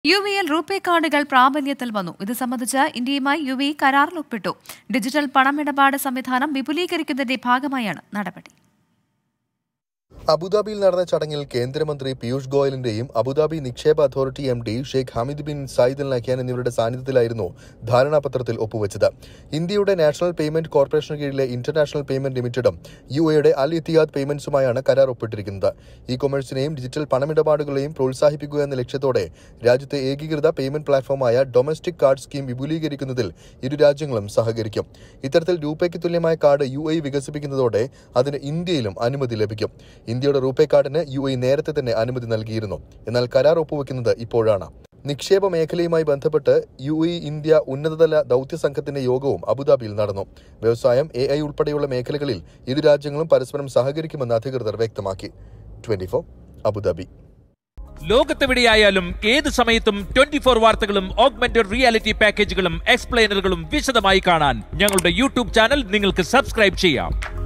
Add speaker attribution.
Speaker 1: U വിയിൽ RuPay കാർഡുകൾ പ്രാബല്യത്തിൽ വന്നു ഇത് സംബന്ധിച്ച് ഇന്ത്യയുമായി യു വി കരാറിൽ ഒപ്പിട്ടു ഡിജിറ്റൽ പണമിടപാട് സംവിധാനം വിപുലീകരിക്കുന്നതിന്റെ ഭാഗമായാണ് നടപടി
Speaker 2: അബുദാബിയിൽ നടന്ന ചടങ്ങിൽ കേന്ദ്രമന്ത്രി പീയൂഷ് ഗോയലിന്റെയും അബുദാബി നിക്ഷേപ authority M D Sheikh Hamed bin Zayed Al നഖ്യാൻ എന്നിവരുടെ സാന്നിധ്യത്തിലായിരുന്നു ധാരണാപത്രത്തിൽ ഒപ്പുവെച്ചത് ഇന്ത്യയുടെ നാഷണൽ പേയ്മെന്റ് കോർപ്പറേഷന് കീഴിലെ ഇന്റർനാഷണൽ പേയ്മെന്റ് ലിമിറ്റഡും യു എയുടെ അൽ ഇത്തിയാദ് പേയ്മെന്റ്സുമായാണ് കരാർ ഒപ്പിട്ടിരിക്കുന്നത് ഇ കൊമേഴ്സിനെയും ഡിജിറ്റൽ പണമിടപാടുകളെയും പ്രോത്സാഹിപ്പിക്കുക എന്ന ലക്ഷ്യത്തോടെ രാജ്യത്തെ ഏകീകൃത പേയ്മെന്റ് പ്ലാറ്റ്ഫോമായ ഡൊമസ്റ്റിക് കാർഡ് സ്കീം വിപുലീകരിക്കുന്നതിൽ ഇരു രാജ്യങ്ങളും സഹകരിക്കും ഇത്തരത്തിൽ രൂപയ്ക്ക് തുല്യമായ കാർഡ് യു എ വികസിപ്പിക്കുന്നതോടെ അതിന് ഇന്ത്യയിലും അനുമതി ലഭിക്കും ഇന്ത്യയുടെ റൂപേ കാർഡിന് യു എ നേരത്തെ തന്നെ അനുമതി നൽകിയിരുന്നു എന്നാൽ കരാർ ഒപ്പുവെക്കുന്നത് ഇപ്പോഴാണ് നിക്ഷേപ മേഖലയുമായി ബന്ധപ്പെട്ട് യു എ ഇന്ത്യ ഉന്നതതല ദൌത്യ സംഘത്തിന്റെ യോഗവും അബുദാബിയിൽ നടന്നു വ്യവസായം എ ഐ ഉൾപ്പെടെയുള്ള മേഖലകളിൽ ഇരു രാജ്യങ്ങളും പരസ്പരം സഹകരിക്കുമെന്ന് അധികൃതർ വ്യക്തമാക്കി ട്വന്റി അബുദാബി
Speaker 3: ലോകത്തെവിടെയായാലും ഏത് സമയത്തും ട്വന്റി ഫോർ വാർത്തകളും ഓഗ്മെന്റഡ് റിയാലിറ്റി പാക്കേജുകളും എക്സ്പ്ലെയിനറുകളും വിശദമായി കാണാൻ ഞങ്ങളുടെ യൂട്യൂബ് ചാനൽ നിങ്ങൾക്ക് സബ്സ്ക്രൈബ് ചെയ്യാം